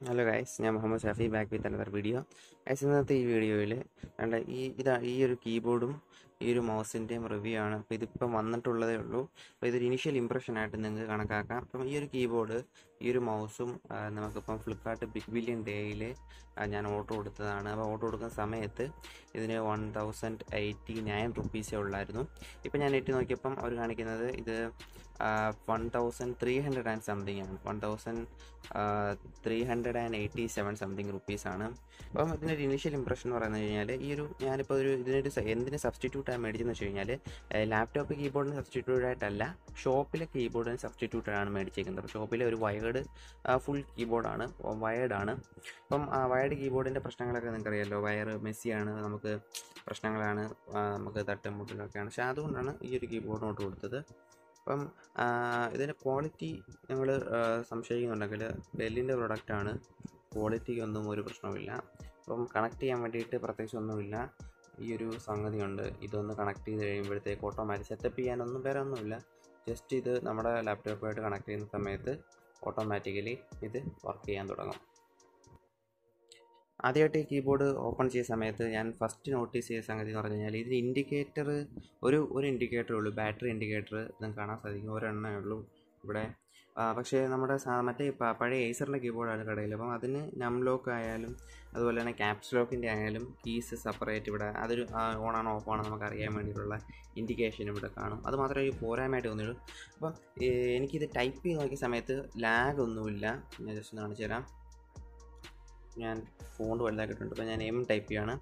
hello guys ഞാൻ Muhammad Shafi back with another video guys ഇന്നത്തെ ഈ വീഡിയോയിൽ വേണ്ട ഈ ഇതാ ഈ ഒരു കീബോർഡും ഈ ഒരു മൗസിൻ്റെയും റിവ്യൂ ആണ് അപ്പോൾ ഇതിപ്പം വന്നിട്ടുള്ളതേ ഉള്ളൂ അപ്പോൾ ഇതൊരു ഇനിഷ്യൽ ഇമ്പ്രഷൻ ആയിട്ട് നിങ്ങൾക്ക് കണക്കാക്കാം അപ്പം ഈ ഒരു കീബോർഡ് ഈ ഒരു മൗസും ആ, നമുക്കിപ്പം ഫ്ലിപ്കാർട്ട് ബിഗ് ബില്യൺ ഡേയിൽ ഞാൻ ഓർഡർ കൊടുത്തതാണ് അപ്പോൾ ഓർഡർ കൊടുക്കുന്ന സമയത്ത് ഇതിന് വൺ തൗസൻഡ് എയ്റ്റി നയൻ റുപ്പീസേ ഉള്ളായിരുന്നു ഇപ്പം ഞാൻ എട്ടി നോക്കിയപ്പം അവർ കാണിക്കുന്നത് ഇത് one thousand three hundred and something ആണ് one thousand three hundred and eighty seven something റുപ്പീസാണ് അപ്പം ഇതിൻ്റെ ഒരു ഇനീഷ്യൽ ഇമ്പ്രഷൻ എന്ന് പറയുന്നത് കഴിഞ്ഞാൽ ഈ ഒരു ഞാനിപ്പോൾ ഒരു ഇതിനൊരു സ- എന്തിന് സബ്സ്റ്റിറ്റ്യൂട്ട് ആയി മേടിച്ചെന്ന് വെച്ച് കഴിഞ്ഞാൽ ലാപ്ടോപ്പ് കീബോർഡിന് സബ്സ്റ്റിറ്റ്യൂട്ട് ആയിട്ടല്ല ഷോപ്പിലെ കീബോർഡിന് സബ്സ്റ്റിറ്റ്യൂട്ട് ആണ് മേടിച്ചേക്കുന്നത് അപ്പോൾ ഷോപ്പിലെ ഒരു വയേർഡ് ഫുൾ കീബോർഡാണ് വയേർഡ് ആണ് അപ്പം ആ വയേർഡ് കീബോർഡിൻ്റെ പ്രശ്നങ്ങളൊക്കെ നിങ്ങൾക്കറിയാമല്ലോ വയർ മെസ്സിയാണ് നമുക്ക് പ്രശ്നങ്ങളാണ് ആ, നമുക്ക് തട്ടും മുട്ടിലൊക്കെയാണ് പക്ഷേ അതുകൊണ്ടാണ് ഈ ഒരു കീബോർഡ് നോട്ട് കൊടുത്തത് അപ്പം ആ, ഇതിൻ്റെ ക്വാളിറ്റി ഞങ്ങൾ സംശയിക്കുന്നുണ്ടെങ്കിൽ ഡെല്ലിൻ്റെ പ്രൊഡക്റ്റാണ് ക്വാളിറ്റിക്കൊന്നും ഒരു പ്രശ്നവുമില്ല അപ്പം കണക്ട് ചെയ്യാൻ വേണ്ടിയിട്ട് പ്രത്യേകിച്ച് ഒന്നുമില്ല ഈ ഒരു സംഗതിയുണ്ട് ഇതൊന്ന് കണക്ട് ചെയ്ത് കഴിയുമ്പോഴത്തേക്ക് ഓട്ടോമാറ്റിക് സെറ്റപ്പ് ചെയ്യാനൊന്നും വേറെ ഒന്നുമില്ല ജസ്റ്റ് ഇത് നമ്മുടെ ലാപ്ടോപ്പുമായിട്ട് കണക്ട് ചെയ്യുന്ന സമയത്ത് ഓട്ടോമാറ്റിക്കലി ഇത് വർക്ക് ചെയ്യാൻ തുടങ്ങും ആദ്യമായിട്ട് ഈ കീബോർഡ് ഓപ്പൺ ചെയ്ത സമയത്ത് ഞാൻ ഫസ്റ്റ് നോട്ടീസ് ചെയ്ത സംഗതി എന്ന് പറഞ്ഞു കഴിഞ്ഞാൽ ഇതിന് ഇൻഡിക്കേറ്റർ ഒരു ഒരു ഇൻഡിക്കേറ്ററേ ഉള്ളൂ ബാറ്ററി ഇൻഡിക്കേറ്റർ നിങ്ങൾക്ക് കാണാൻ സാധിക്കും ഒരെണ്ണമേ ഉള്ളൂ ഇവിടെ ആ, പക്ഷേ നമ്മുടെ സാ മറ്റേ പ- പഴയ ഏസറിൻ്റെ കീബോർഡാണ് കടയിൽ അപ്പം അതിന് നം ലോക്ക് ആയാലും അതുപോലെ തന്നെ ക്യാപ്സ് ലോക്കിൻ്റെ ആയാലും കീസ് സെപ്പറേറ്റ് ഇവിടെ അതൊരു ഓൺ ആണോ ഓഫ് ആണോ നമുക്ക് അറിയാൻ വേണ്ടിയിട്ടുള്ള ഇൻഡിക്കേഷൻ ഇവിടെ കാണും അത് മാത്രമേ ഈ പോരായ്മയായിട്ട് തോന്നിയുള്ളൂ അപ്പം ഏ, എനിക്കിത് ടൈപ്പ് ചെയ്ത് നോക്കിയ സമയത്ത് ലാഗ് ഒന്നുമില്ല ഞാൻ ജസ്റ്റ് ഒന്ന് കാണിച്ചു തരാം ഞാൻ ഫോണ്ട് വലുതാക്കിയിട്ടുണ്ട് അപ്പോൾ ഞാൻ എം ടൈപ്പ് ചെയ്യാണ്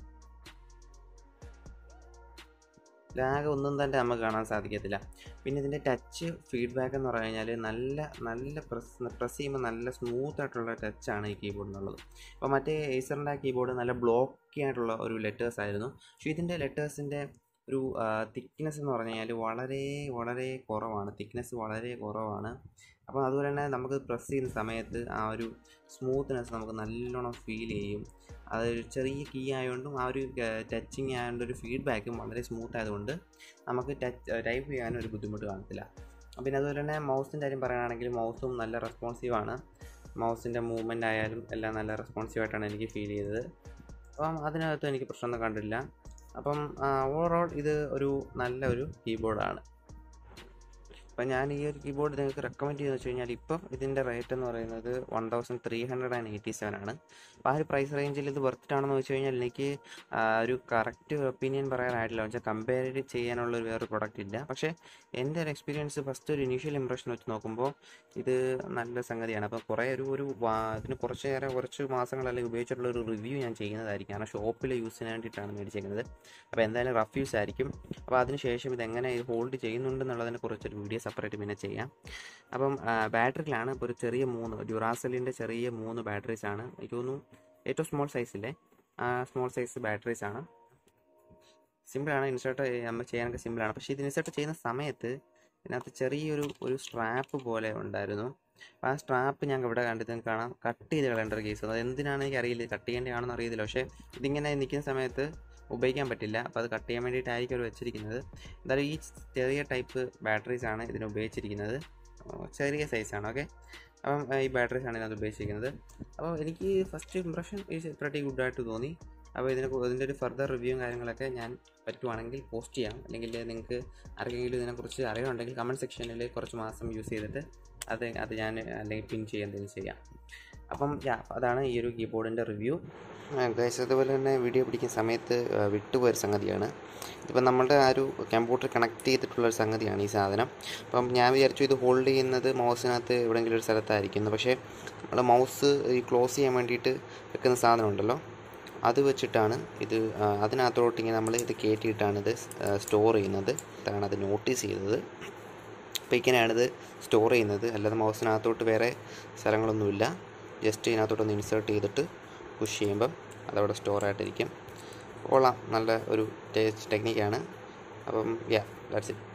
ലാഗ് ഒന്നും തന്നെ നമുക്ക് കാണാൻ സാധിക്കത്തില്ല പിന്നെ ഇതിൻ്റെ ടച്ച് ഫീഡ്ബാക്ക് എന്ന് പറഞ്ഞു കഴിഞ്ഞാൽ നല്ല നല്ല പ്രസ് പ്രസ് ചെയ്യുമ്പോൾ നല്ല സ്മൂത്ത് ആയിട്ടുള്ള ടച്ചാണ് ഈ കീബോർഡിനുള്ളത് അപ്പോൾ മറ്റേ ഏസറിൻ്റെ കീബോർഡ് നല്ല ബ്ലോക്കി ആയിട്ടുള്ള ഒരു ലെറ്റേഴ്സ് ആയിരുന്നു പക്ഷേ ഇതിൻ്റെ ലെറ്റേഴ്സിൻ്റെ ഒരു തിക്നെസ് എന്ന് പറഞ്ഞു കഴിഞ്ഞാൽ വളരെ വളരെ കുറവാണ് തിക്നെസ് വളരെ കുറവാണ് അപ്പോൾ അതുപോലെ തന്നെ നമുക്ക് പ്രസ് ചെയ്യുന്ന സമയത്ത് ആ ഒരു സ്മൂത്ത്നെസ് നമുക്ക് നല്ലോണം ഫീൽ ചെയ്യും അതൊരു ചെറിയ കീ ആയതുകൊണ്ടും ആ ഒരു ടച്ചിങ് ആയതുകൊണ്ട് ഒരു ഫീഡ്ബാക്കും വളരെ സ്മൂത്ത് ആയതുകൊണ്ട് നമുക്ക് ടച്ച് ടൈപ്പ് ചെയ്യാനും ഒരു ബുദ്ധിമുട്ട് കാണത്തില്ല പിന്നെ അതുപോലെ തന്നെ മൗസിൻ്റെ കാര്യം പറയുകയാണെങ്കിൽ മൗസും നല്ല റെസ്പോൺസീവ് ആണ് മൗസിൻ്റെ മൂവ്മെൻ്റ് ആയാലും എല്ലാം നല്ല റെസ്പോൺസീവ് ആയിട്ടാണ് എനിക്ക് ഫീൽ ചെയ്തത് അപ്പം അതിനകത്ത് എനിക്ക് പ്രശ്നമൊന്നും കണ്ടില്ല അപ്പം ഓവറോൾ ഇത് ഒരു നല്ല ഒരു കീബോർഡാണ് അപ്പം ഞാൻ ഈ ഒരു കീബോർഡ് നിങ്ങൾക്ക് റെക്കമെൻഡ് ചെയ്യുന്നത് വെച്ച് കഴിഞ്ഞാൽ ഇപ്പം ഇതിൻ്റെ റേറ്റ് എന്ന് പറയുന്നത് one thousand three hundred and eighty seven ആണ് അപ്പോൾ ആ ഒരു പ്രൈസ് റേഞ്ചിൽ ഇത് വർത്ത് ആണെന്ന് വെച്ച് കഴിഞ്ഞാൽ എനിക്ക് ആ, ഒരു കറക്റ്റ് ഒപ്പീനിയൻ പറയാനായിട്ടില്ല വെച്ചാൽ കമ്പയർ ചെയ്യാനുള്ള ഒരു വേറൊരു പ്രൊഡക്റ്റ് ഇല്ല പക്ഷേ എൻ്റെ ഒരു എക്സ്പീരിയൻസ് ഫസ്റ്റ് ഒരു ഇനീഷ്യൽ ഇംപ്രഷൻ വെച്ച് നോക്കുമ്പോൾ ഇത് നല്ല സംഗതിയാണ് അപ്പോൾ കുറേ ഒരു ഒരു വാ- ഇതിന് കുറച്ചേറെ കുറച്ച് മാസങ്ങളല്ലെങ്കിൽ ഉപയോഗിച്ചിട്ടുള്ള ഒരു റിവ്യൂ ഞാൻ ചെയ്യുന്നതായിരിക്കും കാരണം ഷോപ്പിലെ യൂസിന് വേണ്ടിയിട്ടാണ് മേടിച്ചേക്കുന്നത് അപ്പോൾ എന്തായാലും റഫ് യൂസ് ആയിരിക്കും അപ്പോൾ അതിനുശേഷം ഇത് എങ്ങനെ ഇത് ഹോൾഡ് ചെയ്യുന്നുണ്ടെന്നുള്ളതിനെ കുറിച്ചൊരു വീഡിയോ സെപ്പറേറ്റ് പിന്നെ ചെയ്യാം അപ്പം ബാറ്ററിയിലാണ് ഇപ്പോൾ ഒരു ചെറിയ മൂന്ന് ഡ്യൂറാസെല്ലിൻ്റെ ചെറിയ മൂന്ന് ബാറ്ററീസ് ആണ് എനിക്ക് തോന്നുന്നു ഏറ്റവും സ്മോൾ സൈസിലെ സ്മോൾ സൈസ് ബാറ്ററീസ് ആണ് സിമ്പിളാണ് ഇൻസേർട്ട് നമ്മൾ ചെയ്യാനൊക്കെ സിമ്പിളാണ് പക്ഷേ ഇത് ഇൻസേർട്ട് ചെയ്യുന്ന സമയത്ത് ഇതിനകത്ത് ചെറിയൊരു ഒരു സ്ട്രാപ്പ് പോലെ ഉണ്ടായിരുന്നു അപ്പോൾ ആ സ്ട്രാപ്പ് ഞങ്ങൾക്ക് ഇവിടെ കണ്ടിട്ട് നിങ്ങൾക്ക് കാണാം കട്ട് ചെയ്ത് കളയേണ്ട ഒരു കേസ് അത് എന്തിനാണ് എനിക്ക് അറിയില്ല കട്ട് ചെയ്യേണ്ടതാണെന്ന് അറിയത്തില്ല പക്ഷേ ഇതിങ്ങനെ നിൽക്കുന്ന സമയത്ത് ഉപയോഗിക്കാൻ പറ്റില്ല അപ്പോൾ അത് കട്ട് ചെയ്യാൻ വേണ്ടിയിട്ടായിരിക്കും അവർ വെച്ചിരിക്കുന്നത് എന്തായാലും ഈ ചെറിയ ടൈപ്പ് ബാറ്ററീസ് ആണ് ഇതിന് ഉപയോഗിച്ചിരിക്കുന്നത് ഓ, ചെറിയ സൈസാണ് ഓക്കെ അപ്പം ആ, ഈ ബാറ്ററീസ് ആണ് ഇതിനകത്ത് ഉപയോഗിച്ചിരിക്കുന്നത് അപ്പോൾ എനിക്ക് ഫസ്റ്റ് ഇംപ്രഷൻ ഈസ് പ്രട്ടി ഗുഡായിട്ട് തോന്നി അപ്പോൾ ഇതിനെ കു- ഇതിൻ്റെ ഒരു ഫർദർ റിവ്യൂവും കാര്യങ്ങളൊക്കെ ഞാൻ പറ്റുവാണെങ്കിൽ പോസ്റ്റ് ചെയ്യാം അല്ലെങ്കിൽ നിങ്ങൾക്ക് ആർക്കെങ്കിലും ഇതിനെക്കുറിച്ച് അറിവുണ്ടെങ്കിൽ കമൻറ്റ് സെക്ഷനിൽ കുറച്ച് മാസം യൂസ് ചെയ്തിട്ട് അത് അത് ഞാൻ അല്ലെങ്കിൽ പിൻ ചെയ്യുക എന്തെങ്കിലും ചെയ്യാം അപ്പം യാ അതാണ് ഈ ഒരു കീബോർഡിൻ്റെ റിവ്യൂ ഗൈസ് അതുപോലെ തന്നെ വീഡിയോ പിടിക്കുന്ന സമയത്ത് ആ, വിട്ടുപോയൊരു സംഗതിയാണ് ഇപ്പം നമ്മളുടെ ആ ഒരു കമ്പ്യൂട്ടർ കണക്ട് ചെയ്തിട്ടുള്ള ഒരു സംഗതിയാണ് ഈ സാധനം അപ്പം ഞാൻ വിചാരിച്ചു ഇത് ഹോൾഡ് ചെയ്യുന്നത് മൗസിനകത്ത് എവിടെയെങ്കിലും ഒരു സ്ഥലത്തായിരിക്കുന്നു പക്ഷേ നമ്മൾ മൗസ് ഈ ക്ലോസ് ചെയ്യാൻ വേണ്ടിയിട്ട് വെക്കുന്ന സാധനം ഉണ്ടല്ലോ അത് വെച്ചിട്ടാണ് ഇത് ആ, അതിനകത്തോട്ട് ഇങ്ങനെ നമ്മൾ ഇത് കയറ്റിയിട്ടാണ് ഇത് സ്റ്റോർ ചെയ്യുന്നത് ഇതാണ് അത് നോട്ടീസ് ചെയ്തത് അപ്പോൾ ഇങ്ങനെയാണിത് സ്റ്റോർ ചെയ്യുന്നത് അല്ലാതെ മൗസിനകത്തോട്ട് വേറെ സ്ഥലങ്ങളൊന്നുമില്ല ജസ്റ്റ് ഇതിനകത്തോട്ടൊന്ന് ഇൻസേർട്ട് ചെയ്തിട്ട് പുഷ് ചെയ്യുമ്പം അതവിടെ സ്റ്റോർ ആയിട്ടിരിക്കും കൊള്ളാം നല്ല ഒരു ടെക്നിക്കാണ് അപ്പം യാ ദാറ്റ്സ് ഇറ്റ്